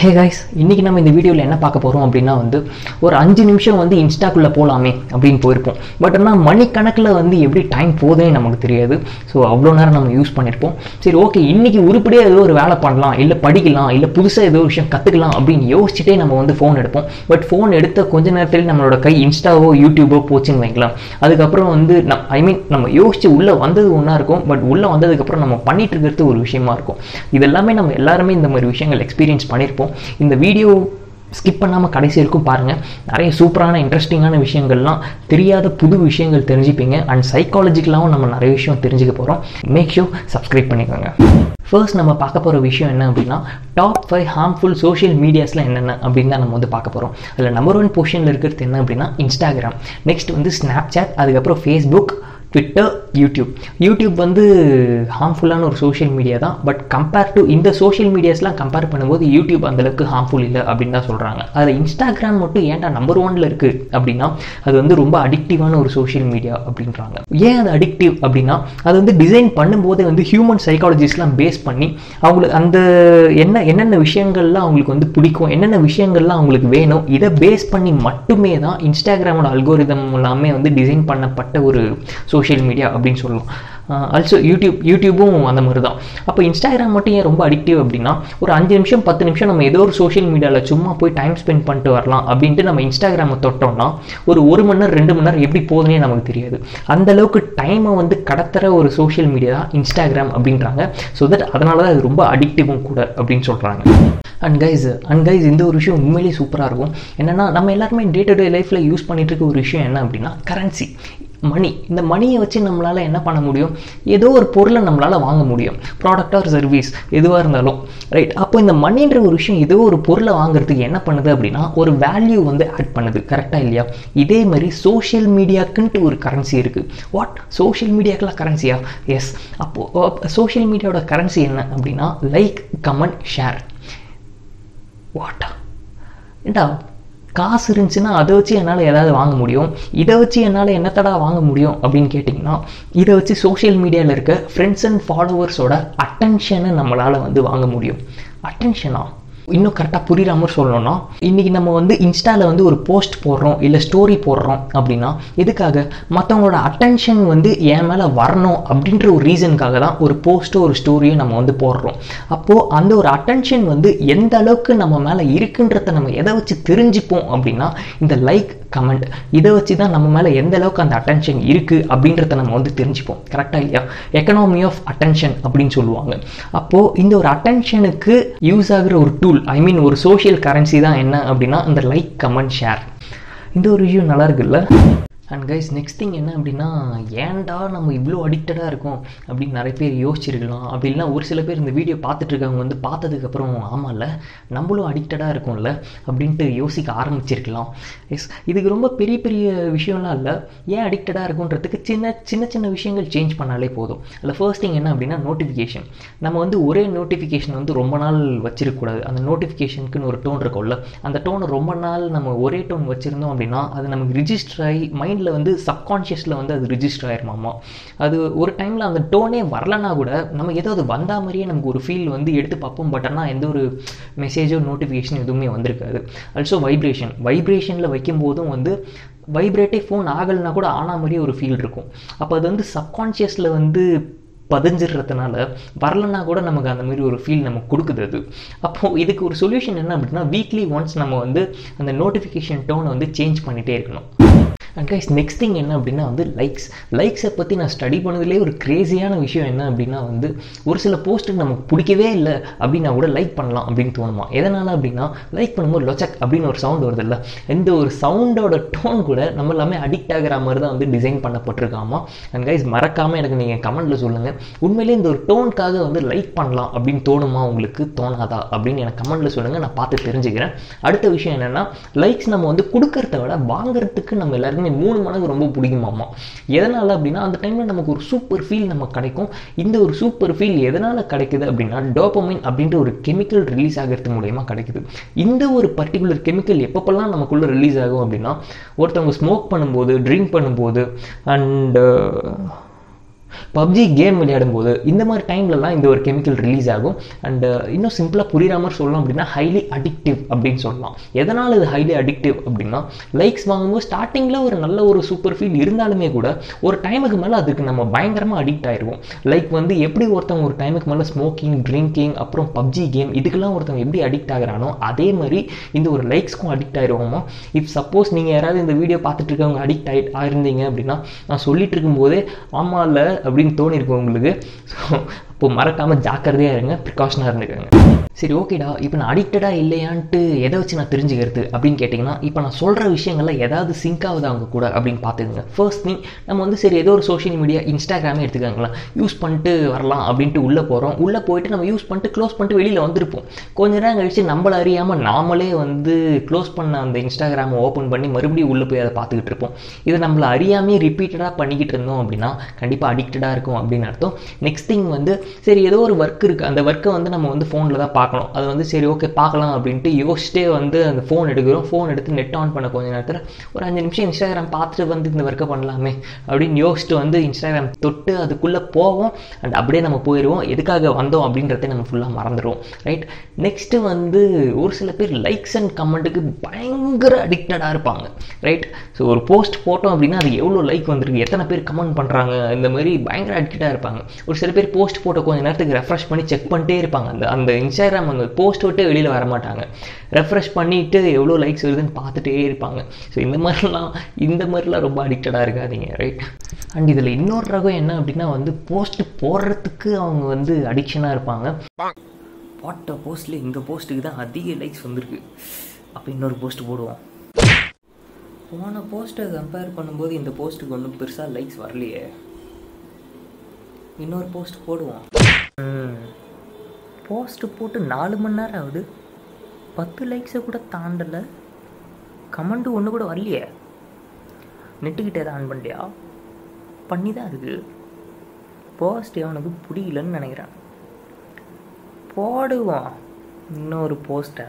hey guys இன்றைக்கி நம்ம இந்த வீடியோவில் என்ன பார்க்க போகிறோம் அப்படின்னா வந்து ஒரு அஞ்சு நிமிஷம் வந்து இன்ஸ்டாக்குள்ளே போகலாமே அப்படின்னு போயிருப்போம் பட் ஆனால் மணிக்கணக்கில் வந்து எப்படி டைம் போகுதுன்னு நமக்கு தெரியாது ஸோ அவ்வளோ நேரம் நம்ம யூஸ் பண்ணியிருப்போம் சரி ஓகே இன்றைக்கி உருப்படியாக ஏதோ ஒரு வேலை பண்ணலாம் இல்லை படிக்கலாம் இல்லை புதுசாக ஏதோ ஒரு விஷயம் கற்றுக்கலாம் அப்படின்னு யோசிச்சுட்டே நம்ம வந்து ஃபோன் எடுப்போம் பட் ஃபோன் எடுத்த கொஞ்ச நேரத்தில் நம்மளோட கை இன்ஸ்டாவோ யூடியூபோ போச்சுன்னு வைக்கலாம் அதுக்கப்புறம் வந்து நம் ஐ மீன் நம்ம யோசிச்சு உள்ளே வந்தது ஒன்றா இருக்கும் பட் உள்ளே வந்ததுக்கப்புறம் நம்ம பண்ணிட்டு இருக்கிறது ஒரு விஷயமா இருக்கும் இதெல்லாமே நம்ம எல்லாருமே இந்த மாதிரி விஷயங்கள் எக்ஸ்பீரியன்ஸ் பண்ணியிருப்போம் இந்த வீடியோ ஸ்கிப் பண்ணாமல் கடைசி வரைக்கும் பாருங்கள் நிறைய சூப்பரான இன்ட்ரெஸ்டிங்கான விஷயங்கள்லாம் தெரியாத புது விஷயங்கள் தெரிஞ்சுப்பீங்க அண்ட் சைக்காலஜிக்கலாகவும் நம்ம நிறைய விஷயம் தெரிஞ்சுக்க போகிறோம் மேக் ஷூ சப்ஸ்கிரைப் பண்ணிக்கோங்க ஃபர்ஸ்ட் நம்ம பார்க்க போகிற விஷயம் என்ன அப்படின்னா டாப் ஃபைவ் ஹார்ம்ஃபுல் சோஷியல் மீடியாஸில் என்னென்ன அப்படின்னு தான் நம்ம வந்து பார்க்க போகிறோம் அதில் நம்பர் ஒன் பொசிஷனில் இருக்கிறது என்ன அப்படின்னா இன்ஸ்டாகிராம் நெக்ஸ்ட் வந்து ஸ்னாப் சாட் அதுக்கப்புறம் ஃபேஸ்புக் ட்விட்டர் யூடியூப் யூடியூப் வந்து ஹார்ம்ஃபுல்லான ஒரு சோஷியல் மீடியா தான் பட் கம்பேர் டு இந்த சோஷியல் மீடியாஸ்லாம் கம்பேர் பண்ணும்போது யூடியூப் அந்தளவுக்கு ஹார்ம்ஃபுல் இல்லை அப்படின்னு தான் சொல்கிறாங்க அதில் இன்ஸ்டாகிராம் மட்டும் ஏன்டா நம்பர் ஒனில் இருக்குது அப்படின்னா அது வந்து ரொம்ப அடிக்டிவான ஒரு சோஷியல் மீடியா அப்படின்றாங்க ஏன் அது அடிக்டிவ் அப்படின்னா அது வந்து டிசைன் பண்ணும்போதே வந்து ஹியூமன் சைக்காலஜிஸ்லாம் பேஸ் பண்ணி அவங்களுக்கு அந்த என்ன என்னென்ன விஷயங்கள்லாம் அவங்களுக்கு வந்து பிடிக்கும் என்னென்ன விஷயங்கள்லாம் அவங்களுக்கு வேணும் இதை பேஸ் பண்ணி மட்டுமே தான் இன்ஸ்டாகிராமோட அல்கோரிதம் எல்லாமே வந்து டிசைன் பண்ணப்பட்ட ஒரு சோஷியல் மீடியா அப்படின்னு சொல்லலாம் ஆல்சோ யூடியூப் யூடியூப்பும் அந்த மாதிரி தான் அப்போ இன்ஸ்டாகிராம் மட்டும் ஏன் ரொம்ப அடிக்டிவ் அப்படின்னா ஒரு அஞ்சு நிமிஷம் பத்து நிமிஷம் நம்ம ஏதோ ஒரு சோஷியல் மீடியாவில் சும்மா போய் டைம் ஸ்பெண்ட் பண்ணிட்டு வரலாம் அப்படின்ட்டு நம்ம இன்ஸ்டாகிராமை தொட்டோம்னா ஒரு ஒரு மணி நேரம் ரெண்டு மணி நேரம் எப்படி போகுதுன்னே நமக்கு தெரியாது அந்த அளவுக்கு டைமை வந்து கடத்துகிற ஒரு சோஷியல் மீடியா தான் இன்ஸ்டாகிராம் அப்படின்றாங்க ஸோ தட் அதனால தான் அது ரொம்ப அடிக்டிவும் கூட அப்படின்னு சொல்கிறாங்க அண்ட் கைஸ் அண்ட் கைஸ் இந்த ஒரு விஷயம் உண்மையிலேயே சூப்பராக இருக்கும் என்னென்னா நம்ம எல்லாருமே டே டு டே லைஃப்பில் யூஸ் பண்ணிட்டு இருக்க ஒரு விஷயம் என்ன அப்படின்னா கரன்சி மணி இந்த மணியை வச்சு நம்மளால் என்ன பண்ண முடியும் ஏதோ ஒரு பொருளை நம்மளால் வாங்க முடியும் ப்ராடக்ட் ஆர் சர்வீஸ் எதுவாக இருந்தாலும் ரைட் அப்போ இந்த மணின்ற ஒரு விஷயம் ஏதோ ஒரு பொருளை வாங்குறதுக்கு என்ன பண்ணுது அப்படின்னா ஒரு வேல்யூ வந்து ஆட் பண்ணுது கரெக்டாக இல்லையா இதே மாதிரி சோஷியல் மீடியாக்குன்ட்டு ஒரு கரன்சி இருக்குது வாட் சோஷியல் மீடியாக்கெல்லாம் கரன்சியா எஸ் அப்போது சோஷியல் மீடியாவோட கரன்சி என்ன அப்படின்னா லைக் கமெண்ட் ஷேர் வாட்டா ஏண்டா காசு இருந்துச்சுன்னா அதை வச்சு என்னால் ஏதாவது வாங்க முடியும் இதை வச்சு என்னால் என்னத்தடா வாங்க முடியும் அப்படின்னு கேட்டிங்கன்னா இதை வச்சு சோஷியல் மீடியாவில் இருக்க ஃப்ரெண்ட்ஸ் அண்ட் ஃபாலோவர்ஸோட அட்டென்ஷனை நம்மளால் வந்து வாங்க முடியும் அட்டென்ஷனா இன்னும் கரெக்டாக புரிகிற மாதிரி சொல்லணும்னா இன்றைக்கி நம்ம வந்து இன்ஸ்டாவில் வந்து ஒரு போஸ்ட் போடுறோம் இல்லை ஸ்டோரி போடுறோம் அப்படின்னா எதுக்காக மற்றவங்களோட அட்டென்ஷன் வந்து என் மேலே வரணும் அப்படின்ற ஒரு ரீசனுக்காக தான் ஒரு போஸ்ட்டோ ஒரு ஸ்டோரியோ நம்ம வந்து போடுறோம் அப்போது அந்த ஒரு அட்டென்ஷன் வந்து எந்த அளவுக்கு நம்ம மேலே இருக்குன்றத நம்ம எதை வச்சு தெரிஞ்சுப்போம் அப்படின்னா இந்த லைக் கமெண்ட் இதை வச்சு தான் நம்ம மேலே எந்த அளவுக்கு அந்த அட்டென்ஷன் இருக்குது அப்படின்றத நம்ம வந்து தெரிஞ்சுப்போம் கரெக்டாக இல்லையா எக்கனாமி ஆஃப் அட்டென்ஷன் அப்படின்னு சொல்லுவாங்க அப்போது இந்த ஒரு அட்டென்ஷனுக்கு யூஸ் ஆகிற ஒரு டூல் ஐ மீன் ஒரு சோஷியல் கரன்சி தான் என்ன அப்படின்னா இந்த லைக் கமெண்ட் ஷேர் இந்த ஒரு விஷயம் நல்லா இருக்குல்ல அண்ட் கைஸ் நெக்ஸ்ட் திங் என்ன அப்படின்னா ஏன்டா நம்ம இவ்வளோ அடிக்டடாக இருக்கோம் அப்படின்னு நிறைய பேர் யோசிச்சிருக்கலாம் அப்படின்னா ஒரு சில பேர் இந்த வீடியோ பார்த்துட்டு இருக்கவங்க வந்து பார்த்ததுக்கப்புறம் ஆமாம்ல நம்மளும் அடிக்டடாக இருக்கும்ல அப்படின்ட்டு யோசிக்க ஆரம்பிச்சிருக்கலாம் எஸ் இதுக்கு ரொம்ப பெரிய பெரிய விஷயம்லாம் இல்லை ஏன் அடிக்டடாக இருக்குன்றதுக்கு சின்ன சின்ன சின்ன விஷயங்கள் சேஞ்ச் பண்ணாலே போதும் அதில் ஃபர்ஸ்ட் திங் என்ன அப்படின்னா நோட்டிஃபிகேஷன் நம்ம வந்து ஒரே நோட்டிஃபிகேஷன் வந்து ரொம்ப நாள் வச்சிருக்கக்கூடாது அந்த நோட்டிஃபிகேஷனுக்குன்னு ஒரு டோன் இருக்கும்ல அந்த டோனை ரொம்ப நாள் நம்ம ஒரே டோன் வச்சுருந்தோம் அப்படின்னா அது நமக்கு ரிஜிஸ்டர் ஆகி மைண்ட் மைண்டில் வந்து சப்கான்ஷியஸில் வந்து அது ரிஜிஸ்டர் ஆயிருமாமா அது ஒரு டைமில் அந்த டோனே வரலனா கூட நம்ம ஏதோ அது வந்தா மாதிரியே நமக்கு ஒரு ஃபீல் வந்து எடுத்து பார்ப்போம் பட் ஆனால் எந்த ஒரு மெசேஜோ நோட்டிஃபிகேஷன் எதுவுமே வந்திருக்காது ஆல்சோ வைப்ரேஷன் வைப்ரேஷனில் வைக்கும்போதும் வந்து வைப்ரேட்டே ஃபோன் ஆகலைனா கூட ஆனா மாதிரியே ஒரு ஃபீல் இருக்கும் அப்போ அது வந்து சப்கான்ஷியஸில் வந்து பதிஞ்சிடுறதுனால வரலன்னா கூட நமக்கு அந்த மாதிரி ஒரு ஃபீல் நமக்கு கொடுக்குது அது அப்போது இதுக்கு ஒரு சொல்யூஷன் என்ன அப்படின்னா வீக்லி ஒன்ஸ் நம்ம வந்து அந்த நோட்டிஃபிகேஷன் டோனை வந்து சேஞ்ச் பண்ணிகிட்டே இருக்கணும் அண்ட் கைஸ் நெக்ஸ்ட் திங் என்ன அப்படின்னா வந்து லைக்ஸ் லைக்ஸை பற்றி நான் ஸ்டடி பண்ணதுலேயே ஒரு க்ரேஸியான விஷயம் என்ன அப்படின்னா வந்து ஒரு சில போஸ்ட்டுக்கு நமக்கு பிடிக்கவே இல்லை அப்படின்னா கூட லைக் பண்ணலாம் அப்படின்னு தோணுமா எதனால் அப்படின்னா லைக் பண்ணும்போது லொச்சக் அப்படின்னு ஒரு சவுண்ட் வருது இல்லை இந்த ஒரு சவுண்டோட டோன் கூட நம்ம எல்லாமே அடிக்ட் ஆகிற மாதிரி தான் வந்து டிசைன் பண்ணப்பட்டிருக்காமா அண்ட் கைஸ் மறக்காமல் எனக்கு நீங்கள் கமெண்ட்டில் சொல்லுங்கள் உண்மையிலேயே இந்த ஒரு டோனுக்காக வந்து லைக் பண்ணலாம் அப்படின்னு தோணுமா உங்களுக்கு தோணாதா அப்படின்னு எனக்கு கமெண்ட்டில் சொல்லுங்கள் நான் பார்த்து தெரிஞ்சுக்கிறேன் அடுத்த விஷயம் என்னென்னா லைக்ஸ் நம்ம வந்து கொடுக்கறத விட வாங்குறதுக்கு நம்ம எல்லாருமே எல்லாருமே மூணு மடங்கு ரொம்ப பிடிக்குமாமா எதனால் அப்படின்னா அந்த டைமில் நமக்கு ஒரு சூப்பர் ஃபீல் நமக்கு கிடைக்கும் இந்த ஒரு சூப்பர் ஃபீல் எதனால் கிடைக்குது அப்படின்னா டோப்பமின் அப்படின்ற ஒரு கெமிக்கல் ரிலீஸ் ஆகிறது மூலயமா கிடைக்குது இந்த ஒரு பர்டிகுலர் கெமிக்கல் எப்பப்பெல்லாம் நமக்குள்ளே ரிலீஸ் ஆகும் அப்படின்னா ஒருத்தவங்க ஸ்மோக் பண்ணும்போது ட்ரிங்க் பண்ணும்போது அண்டு பப்ஜி கேம் விளையாடும்போது இந்த மாதிரி டைம்லலாம் இந்த ஒரு கெமிக்கல் ரிலீஸ் ஆகும் அண்ட் இன்னும் சிம்பிளாக புரியுற மாதிரி சொல்லலாம் அப்படின்னா ஹைலி அடிக்டிவ் அப்படின்னு சொல்லலாம் எதனால் இது ஹைலி அடிக்டிவ் அப்படின்னா லைக்ஸ் வாங்கும்போது ஸ்டார்டிங்கில் ஒரு நல்ல ஒரு சூப்பர் ஃபீல் இருந்தாலுமே கூட ஒரு டைமுக்கு மேலே அதுக்கு நம்ம பயங்கரமாக அடிக்ட் ஆயிடுவோம் லைக் வந்து எப்படி ஒருத்தவங்க ஒரு டைமுக்கு மேலே ஸ்மோக்கிங் ட்ரிங்கிங் அப்புறம் பப்ஜி கேம் இதுக்கெல்லாம் ஒருத்தவங்க எப்படி அடிக்ட் ஆகுறானோ அதே மாதிரி இந்த ஒரு லைக்ஸ்க்கும் அடிக்ட் ஆயிடுவோமா இஃப் சப்போஸ் நீங்கள் யாராவது இந்த வீடியோ பார்த்துட்டு இருக்கவங்க அடிக்ட் ஆகி ஆயிருந்தீங்க அப்படின்னா நான் சொல்லிட்டு இருக்கும்போதே ஆமா இல்லை அப்படின்னு தோணிருக்கும் உங்களுக்கு ஸோ அப்போ மறக்காமல் ஜாக்கிரதையாக இருங்க ப்ரிகாஷனாக இருந்துக்கோங்க சரி ஓகேடா இப்போ நான் அடிக்டடாக இல்லையான்ட்டு எதை வச்சு நான் தெரிஞ்சுக்கிறது அப்படின்னு கேட்டிங்கன்னா இப்போ நான் சொல்கிற விஷயங்கள்ல ஏதாவது சிங்க் ஆகுது அவங்க கூட அப்படின்னு பார்த்துக்குங்க ஃபர்ஸ்ட் திங் நம்ம வந்து சரி ஏதோ ஒரு சோஷியல் மீடியா இன்ஸ்டாகிராமே எடுத்துக்கோங்களேன் யூஸ் பண்ணிட்டு வரலாம் அப்படின்ட்டு உள்ளே போகிறோம் உள்ளே போயிட்டு நம்ம யூஸ் பண்ணிட்டு க்ளோஸ் பண்ணிட்டு வெளியில் வந்திருப்போம் கொஞ்ச நேரம் கழிச்சு நம்மளை அறியாமல் நாமளே வந்து க்ளோஸ் பண்ண அந்த இன்ஸ்டாகிராமை ஓப்பன் பண்ணி மறுபடியும் உள்ளே போய் அதை பார்த்துக்கிட்டு இருப்போம் இதை நம்மளை அறியாமே ரிப்பீட்டடாக பண்ணிக்கிட்டு இருந்தோம் அப்படின்னா கண்டிப்பாக அடிக்டடாக இருக்கும் அப்படின்னு அர்த்தம் நெக்ஸ்ட் திங் வந்து சரி ஏதோ ஒரு ஒர்க் இருக்குது அந்த ஒர்க்கை வந்து நம்ம வந்து ஃபோனில் தான் பார்க்கணும் அது வந்து சரி ஓகே பார்க்கலாம் அப்படின்ட்டு யோசிச்சிட்டே வந்து அந்த ஃபோன் எடுக்கிறோம் ஃபோன் எடுத்து நெட் ஆன் பண்ண கொஞ்ச நேரத்தில் ஒரு அஞ்சு நிமிஷம் இன்ஸ்டாகிராம் பார்த்துட்டு வந்து இந்த ஒர்க்கை பண்ணலாமே அப்படின்னு யோசிச்சுட்டு வந்து இன்ஸ்டாகிராம் தொட்டு அதுக்குள்ளே போவோம் அண்ட் அப்படியே நம்ம போயிடுவோம் எதுக்காக வந்தோம் அப்படின்றத நம்ம ஃபுல்லாக மறந்துடுவோம் ரைட் நெக்ஸ்ட்டு வந்து ஒரு சில பேர் லைக்ஸ் அண்ட் கமெண்ட்டுக்கு பயங்கர அடிக்டடாக இருப்பாங்க ரைட் ஸோ ஒரு போஸ்ட் போட்டோம் அப்படின்னா அது எவ்வளோ லைக் வந்திருக்கு எத்தனை பேர் கமெண்ட் பண்ணுறாங்க இந்த மாதிரி பயங்கர அடிக்டடாக இருப்பாங்க ஒரு சில பேர் போஸ்ட் போட்ட கொஞ்ச நேரத்துக்கு ரெஃப்ரெஷ் பண்ணி செக் பண்ணிட்டே இருப்பாங்க அந்த அந்த இன்ஸ்டாகிராம் அந்த போஸ்ட் விட்டு வெளியில் வர மாட்டாங்க ரெஃப்ரெஷ் பண்ணிவிட்டு எவ்வளோ லைக்ஸ் வருதுன்னு பார்த்துட்டே இருப்பாங்க ஸோ இந்த மாதிரிலாம் இந்த மாதிரிலாம் ரொம்ப அடிக்டடாக இருக்காதீங்க ரைட் அண்ட் இதில் இன்னொரு ரகம் என்ன அப்படின்னா வந்து போஸ்ட் போடுறதுக்கு அவங்க வந்து அடிக்ஷனாக இருப்பாங்க போட்ட போஸ்ட்டில் இந்த போஸ்ட்டுக்கு தான் அதிக லைக்ஸ் வந்திருக்கு அப்போ இன்னொரு போஸ்ட் போடுவோம் போன போஸ்ட்டை கம்பேர் பண்ணும்போது இந்த போஸ்ட்டுக்கு ஒன்றும் பெருசாக லைக்ஸ் வரலையே இன்னொரு போஸ்ட் போடுவோம் போஸ்ட்டு போட்டு நாலு மணி நேரம் ஆகுது பத்து லைக்ஸை கூட தாண்டலை கமெண்ட்டு ஒன்று கூட வரலையே நெட்டுக்கிட்டே தான் ஆன் பண்ணியா பண்ணி தான் இருக்குது போஸ்ட் அவனுக்கு பிடிக்கலன்னு நினைக்கிறேன் போடுவோம் இன்னொரு போஸ்ட்டை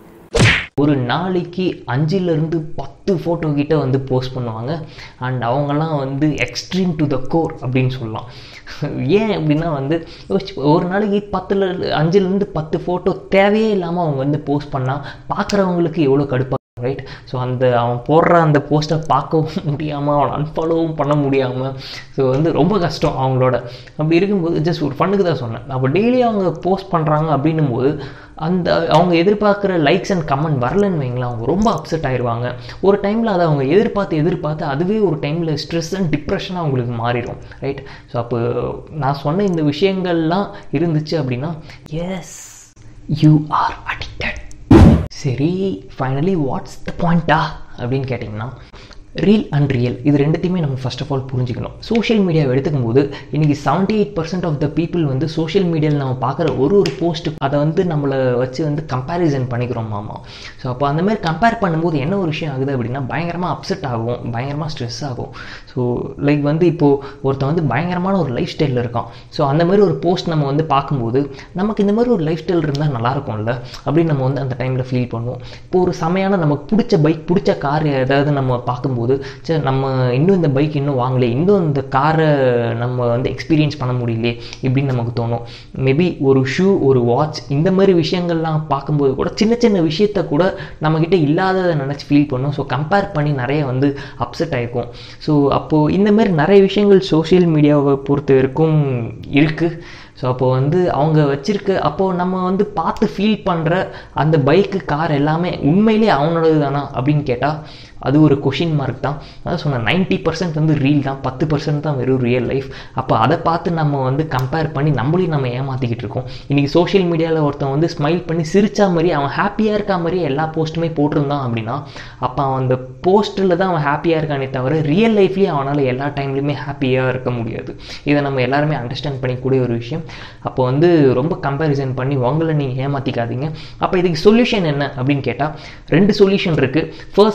ஒரு நாளைக்கு அஞ்சுலேருந்து பத்து ஃபோட்டோ கிட்ட வந்து போஸ்ட் பண்ணுவாங்க அண்ட் அவங்கெல்லாம் வந்து எக்ஸ்ட்ரீம் டு த கோர் அப்படின்னு சொல்லலாம் ஏன் அப்படின்னா வந்து ஒரு நாளைக்கு பத்தில் அஞ்சுலேருந்து பத்து ஃபோட்டோ தேவையே இல்லாமல் அவங்க வந்து போஸ்ட் பண்ணால் பார்க்குறவங்களுக்கு எவ்வளோ கடுப்பாக ரைட் ஸோ அந்த அவன் போடுற அந்த போஸ்ட்டை பார்க்கவும் முடியாமல் அவனை அன்ஃபாலோவும் பண்ண முடியாமல் ஸோ வந்து ரொம்ப கஷ்டம் அவங்களோட அப்படி இருக்கும்போது ஜஸ்ட் ஒரு ஃபண்ணுக்கு தான் சொன்னேன் அப்போ டெய்லி அவங்க போஸ்ட் பண்ணுறாங்க அப்படின்னும் போது அந்த அவங்க எதிர்பார்க்குற லைக்ஸ் அண்ட் கமெண்ட் வரலன்னு வைங்களேன் அவங்க ரொம்ப அப்செட் ஆயிடுவாங்க ஒரு டைமில் அதை அவங்க எதிர்பார்த்து எதிர்பார்த்து அதுவே ஒரு டைமில் ஸ்ட்ரெஸ் அண்ட் டிப்ரெஷனாக அவங்களுக்கு மாறிடும் ரைட் ஸோ அப்போ நான் சொன்ன இந்த விஷயங்கள்லாம் இருந்துச்சு அப்படின்னா எஸ் யூ ஆர் அடிக்டட் சரி ஃபைனலி வாட்ஸ் த பாயிண்டா அப்படின்னு கேட்டிங்கன்னா ரீல் அண்ட் ரியல் இது ரெண்டுத்தையுமே நம்ம ஃபர்ஸ்ட் ஆஃப் ஆல் புரிஞ்சுக்கணும் சோஷியல் மீடியாவை எடுத்துக்கும் போது இன்றைக்கி seventy eight percent of the people வந்து சோஷியல் மீடியாவில் நம்ம பார்க்குற ஒரு ஒரு போஸ்ட்டு அதை வந்து நம்மளை வச்சு வந்து கம்பேரிசன் பண்ணிக்கிறோம் மாமா ஸோ அப்போ அந்த மாதிரி கம்பேர் பண்ணும்போது என்ன ஒரு விஷயம் ஆகுது அப்படின்னா பயங்கரமாக அப்செட் ஆகும் பயங்கரமாக ஸ்ட்ரெஸ் ஆகும் ஸோ லைக் வந்து இப்போது ஒருத்தன் வந்து பயங்கரமான ஒரு லைஃப் ஸ்டைலில் இருக்கான் ஸோ அந்த மாதிரி ஒரு போஸ்ட் நம்ம வந்து பார்க்கும்போது நமக்கு இந்த மாதிரி ஒரு லைஃப் ஸ்டைல் இருந்தால் நல்லாயிருக்கும்ல அப்படின்னு நம்ம வந்து அந்த டைமில் ஃபீல் பண்ணுவோம் இப்போ ஒரு செமையான நமக்கு பிடிச்ச பைக் பிடிச்ச கார் ஏதாவது நம்ம பார்க்கும்போது போது சரி நம்ம இன்னும் இந்த பைக் இன்னும் வாங்கலையே இன்னும் இந்த காரை நம்ம வந்து எக்ஸ்பீரியன்ஸ் பண்ண முடியலையே இப்படின்னு நமக்கு தோணும் மேபி ஒரு ஷூ ஒரு வாட்ச் இந்த மாதிரி விஷயங்கள்லாம் பார்க்கும்போது கூட சின்ன சின்ன விஷயத்த கூட நம்மக்கிட்ட இல்லாததை நினச்சி ஃபீல் பண்ணும் ஸோ கம்பேர் பண்ணி நிறைய வந்து அப்செட் ஆகிருக்கும் ஸோ அப்போது இந்த மாதிரி நிறைய விஷயங்கள் சோஷியல் மீடியாவை பொறுத்த வரைக்கும் இருக்குது ஸோ அப்போது வந்து அவங்க வச்சுருக்க அப்போது நம்ம வந்து பார்த்து ஃபீல் பண்ணுற அந்த பைக்கு கார் எல்லாமே உண்மையிலே அவனோடது தானா அப்படின்னு கேட்டால் அது ஒரு கொஷின் மார்க் தான் அதான் சொன்னேன் நைன்ட்டி பர்சன்ட் வந்து ரீல் தான் பத்து பர்சன்ட் தான் வெறும் ரியல் லைஃப் அப்போ அதை பார்த்து நம்ம வந்து கம்பேர் பண்ணி நம்மளையும் நம்ம ஏமாற்றிக்கிட்டு இருக்கோம் இன்றைக்கி சோஷியல் மீடியாவில் ஒருத்தன் வந்து ஸ்மைல் பண்ணி சிரிச்சா மாதிரி அவன் ஹாப்பியாக இருக்கா மாதிரியே எல்லா போஸ்ட்டுமே போட்டிருந்தான் அப்படின்னா அப்போ அவன் அந்த போஸ்ட்டில் தான் அவன் ஹாப்பியாக இருக்கானே தவிர ரியல் லைஃப்லேயே அவனால் எல்லா டைம்லையுமே ஹாப்பியாக இருக்க முடியாது இதை நம்ம எல்லாருமே அண்டர்ஸ்டாண்ட் பண்ணிக்கூடிய ஒரு விஷயம் அப்போ வந்து ரொம்ப கம்பேரிசன் பண்ணி உங்களை நீங்கள் ஏமாற்றிக்காதீங்க அப்போ இதுக்கு சொல்யூஷன் என்ன அப்படின்னு கேட்டால் ரெண்டு சொல்யூஷன் இருக்குது ஃபர்ஸ்ட் சொல்யூஷன்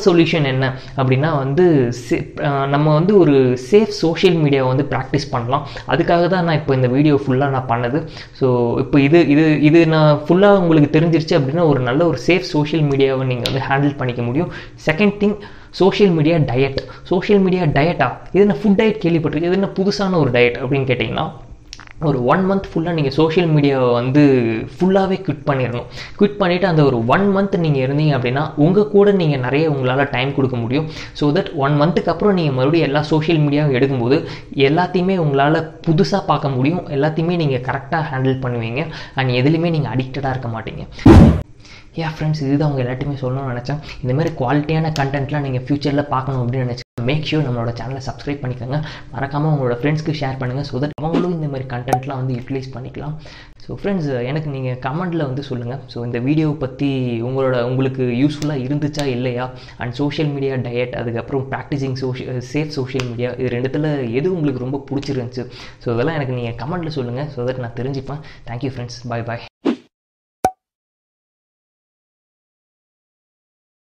என்ன அப்படின்னா வந்து சே- அஹ் நம்ம வந்து ஒரு சேஃப் சோஷியல் மீடியாவை வந்து ப்ராக்டிஸ் பண்ணலாம் அதுக்காக தான் நான் இப்போ இந்த வீடியோ ஃபுல்லாக நான் பண்ணது ஸோ இப்போ இது இது இது நான் ஃபுல்லாக உங்களுக்கு தெரிஞ்சிருச்சு அப்படின்னா ஒரு நல்ல ஒரு சேஃப் சோஷியல் மீடியாவை நீங்கள் வந்து ஹேண்டில் பண்ணிக்க முடியும் second thing social media diet social media டயட்டா இது என்ன ஃபுட் டயட் கேள்விப்பட்டிருக்கு இது என்ன புதுசான ஒரு டயட் அப்படின்னு கேட்டிங்கன்னா ஒரு ஒன் மந்த் ஃபுல்லாக நீங்கள் சோஷியல் மீடியாவை வந்து ஃபுல்லாகவே குவிட் பண்ணிடணும் குவிட் பண்ணிவிட்டு அந்த ஒரு ஒன் மந்த் நீங்கள் இருந்தீங்க அப்படின்னா உங்கள் கூட நீங்கள் நிறைய உங்களால் டைம் கொடுக்க முடியும் ஸோ தட் ஒன் மந்த்துக்கு அப்புறம் நீங்கள் மறுபடியும் எல்லா சோஷியல் மீடியாவும் எடுக்கும்போது எல்லாத்தையுமே உங்களால் புதுசாக பார்க்க முடியும் எல்லாத்தையுமே நீங்கள் கரெக்டாக ஹேண்டில் பண்ணுவீங்க அண்ட் எதுலேயுமே நீங்கள் அடிக்டடாக இருக்க மாட்டீங்க ஏன் ஃப்ரெண்ட்ஸ் இதுதான் அவங்க எல்லாத்தையுமே சொல்லணும்னு நினச்சேன் இந்த மாதிரி குவாலிட்டியான கண்டென்ட்லாம் நீங்கள் ஃப்யூச்சரில் பார்க்கணும் அப்படின்னு நினச்சேன் மேக் ஷூர் நம்மளோட சேனலை சப்ஸ்கிரைப் பண்ணிக்கோங்க மறக்காமல் உங்களோட ஃப்ரெண்ட்ஸ்க்கு ஷேர் பண்ணுங்கள் ஸோ தட் அவங்களும் இந்த மாதிரி கண்டென்ட்லாம் வந்து யூட்டிலைஸ் பண்ணிக்கலாம் ஸோ ஃப்ரெண்ட்ஸ் எனக்கு நீங்கள் கமெண்ட்டில் வந்து சொல்லுங்கள் ஸோ இந்த வீடியோவை பற்றி உங்களோட உங்களுக்கு யூஸ்ஃபுல்லாக இருந்துச்சா இல்லையா அண்ட் சோஷியல் மீடியா டயட் அதுக்கப்புறம் practising social safe social media இது ரெண்டுத்தில் எது உங்களுக்கு ரொம்ப பிடிச்சிருந்துச்சு ஸோ இதெல்லாம் எனக்கு நீங்கள் கமெண்ட்டில் சொல்லுங்கள் ஸோ தட் நான் தெரிஞ்சுப்பேன் தேங்க்யூ ஃப்ரெண்ட்ஸ் பாய் பாய்